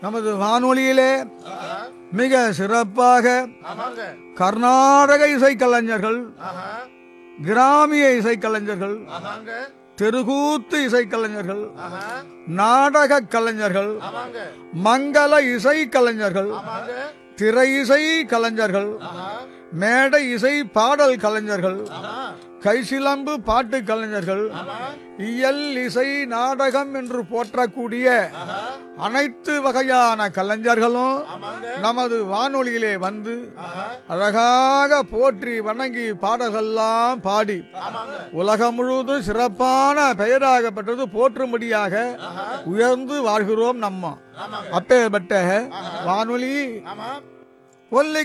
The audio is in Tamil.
நமது வானொலியிலே மிக சிறப்பாக ஆமாங்க கர்நாடக இசைக்கலைஞர்கள் ஆஹா கிராமிய இசைக்கலைஞர்கள் ஆமாங்க தெருகூத்து இசைக்கலைஞர்கள் ஆஹா நாடக கலைஞர்கள் ஆமாங்க மங்கள இசை கலைஞர்கள் ஆமாங்க திரை இசை கலைஞர்கள் ஆஹா மேடை இசை பாடல் கலைஞர்கள் ஆஹா கைசிலம்பு பாட்டு கலைஞர்கள் ஆமா இயல் இசை நாடகம் என்று போற்றக்கூடிய ஆஹா அனைத்து வகையான கலைஞர்களும் ஆமாங்க நமது வானொலியிலே வந்து ஆஹா அழகாக போற்றி வணங்கி பாடல்கள்லாம் பாடி ஆமாங்க உலகம் முழுவதும் சிறப்பான பெயராக பெற்றது போற்றும்படியாக ஆஹா உயர்ந்து வாழ்கிறோம் நம்ம ஆமாங்க அப்பேற்பட்ட வானொலி ஆமா ஒல்லி